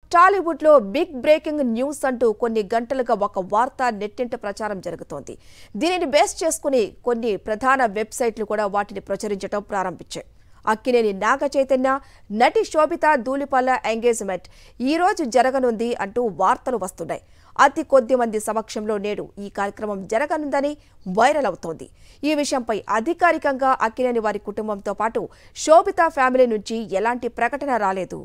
టాలీవుడ్ లో big breaking news అంటూ కొన్ని గంటలుగా ఒక వార్త నెట్టింట ప్రచారం జరుగుతోంది దీనిని బేస్ చేసుకుని కొన్ని ప్రధాన వెబ్సైట్లు కూడా వాటిని ప్రచురించడం ప్రారంభించాయి అక్కినేని నాగ చైతన్య నటి శోభిత ధూళిపాల ఎంగేజ్మెంట్ ఈ రోజు జరగనుంది అంటూ వార్తలు వస్తున్నాయి అతి కొద్ది మంది సమక్షంలో నేడు ఈ కార్యక్రమం జరగనుందని వైరల్ అవుతోంది ఈ విషయంపై అధికారికంగా అక్కినేని వారి కుటుంబంతో పాటు శోభిత ఫ్యామిలీ నుంచి ఎలాంటి ప్రకటన రాలేదు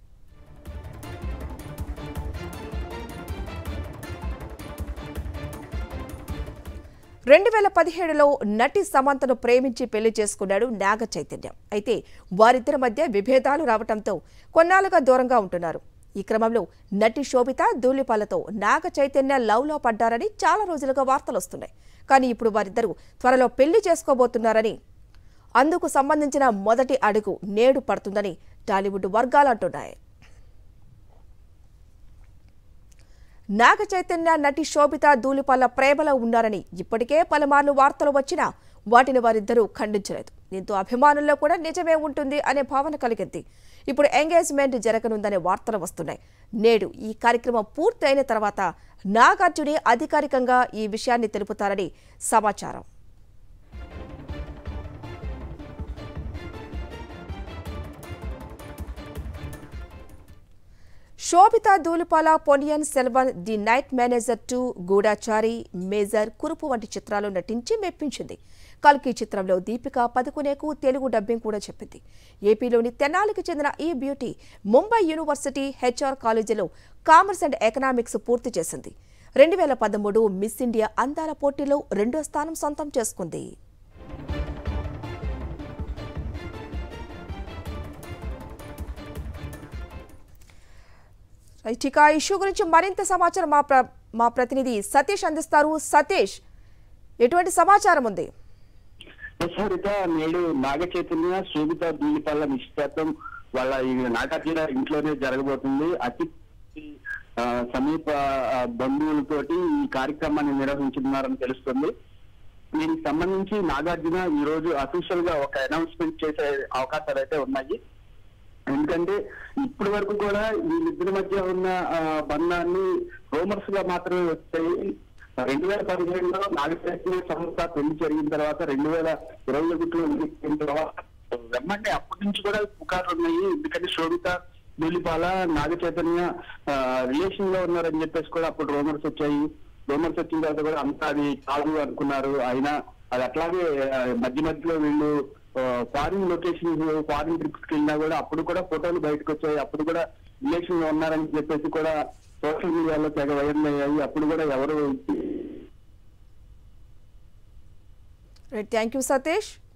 రెండు వేల పదిహేడులో నటి సమంతను ప్రేమించి పెళ్లి చేసుకున్నాడు నాగ చైతన్య అయితే వారిద్దరి మధ్య విభేదాలు రావడంతో కొన్నాళ్లుగా దూరంగా ఉంటున్నారు ఈ క్రమంలో నటి శోభిత ధూళిపాలతో నాగ చైతన్య లవ్లో పడ్డారని చాలా రోజులుగా వార్తలు వస్తున్నాయి కానీ ఇప్పుడు వారిద్దరూ త్వరలో పెళ్లి చేసుకోబోతున్నారని అందుకు సంబంధించిన మొదటి అడుగు నేడు పడుతుందని టాలీవుడ్ వర్గాలు అంటున్నాయి నాగ చైతన్య నటి శోభిత ధూళిపాల ప్రేమలో ఉన్నారని ఇప్పటికే పలుమార్లు వార్తలు వచ్చినా వాటిని వారిద్దరూ ఖండించలేదు దీంతో అభిమానుల్లో కూడా నిజమే ఉంటుంది అనే భావన కలిగింది ఇప్పుడు ఎంగేజ్మెంట్ జరగనుందనే వార్తలు వస్తున్నాయి నేడు ఈ కార్యక్రమం పూర్తయిన తర్వాత నాగార్జునే అధికారికంగా ఈ విషయాన్ని తెలుపుతారని సమాచారం Sobhita Dhulipala Ponniyin Selvan the night manager to Goodachari Major Kurup వంటి చిత్రాలు నటించి మెప్పించింది కల్కి చిత్రంలో దీపిక పదుకునేకు తెలుగు డబ్బింగ్ కూడా చెప్పింది ఏపీలోని తెనాలికి చెందిన ఈ బ్యూటీ ముంబై యూనివర్సిటీ హెచ్ఆర్ కాలేజీలో కామర్స్ అండ్ ఎకనామిక్స్ పూర్తి చేసింది రెండు వేల పదమూడు మిస్ ఇండియా అందాల పోటీలో రెండో స్థానం సొంతం చేసుకుంది రైట్ ఇక ఈ ఇష్యూ గురించి మరింత సమాచారం మా ప్ర మా ప్రతినిధి సతీష్ అందిస్తారు సతీష్ ఎటువంటి సమాచారం ఉంది ప్రసారిత నేడు నాగ చైతన్య శోభిత ధూళిపాల నిశ్చితార్థం వాళ్ళ ఈ నాగార్జున ఇంట్లోనే జరగబోతుంది అతి ఆ, సమీప ఆ, బంధువులతోటి ఈ కార్యక్రమాన్ని నిర్వహించున్నారని తెలుస్తుంది దీనికి సంబంధించి నాగార్జున ఈ రోజు అఫీషియల్ గా ఒక అనౌన్స్మెంట్ చేసే అవకాశాలు అయితే ఉన్నాయి ఎందుకంటే ఇప్పటి వరకు కూడా వీళ్ళిద్దరి మధ్య ఉన్న ఆ, బంధాన్ని రూమర్స్ గా మాత్రమే వచ్చాయి రెండు వేల పదిహేడులో నాగచైతన్య సంస్థ పెళ్లి జరిగిన తర్వాత రెండు వేల ఇరవై ఒకటిలో ఎన్నికైన తర్వాత వెంబడే అప్పటి నుంచి కూడా పుకార్లు ఉన్నాయి ఎందుకంటే శోభిత ధూళిపాల నాగ చైతన్య రిలేషన్ లో ఉన్నారని చెప్పేసి కూడా అప్పుడు రూమర్స్ వచ్చాయి రూమర్స్ వచ్చిన తర్వాత కూడా అంతా అది కాదు అనుకున్నారు అయినా అది అట్లాగే ఆ, మధ్య మధ్యలో వీళ్ళు ఫారిన్ లొకేషన్ ఫారిన్ ట్రిప్స్ కి వెళ్ళినా కూడా అప్పుడు కూడా ఫోటోలు బయటకు వచ్చాయి అప్పుడు కూడా రిలేషన్ లో ఉన్నారని చెప్పేసి కూడా సోషల్ మీడియాలో తెగ వైరల్ అయ్యాయి అప్పుడు కూడా ఎవరు రైట్ థ్యాంక్ యూ సతీష్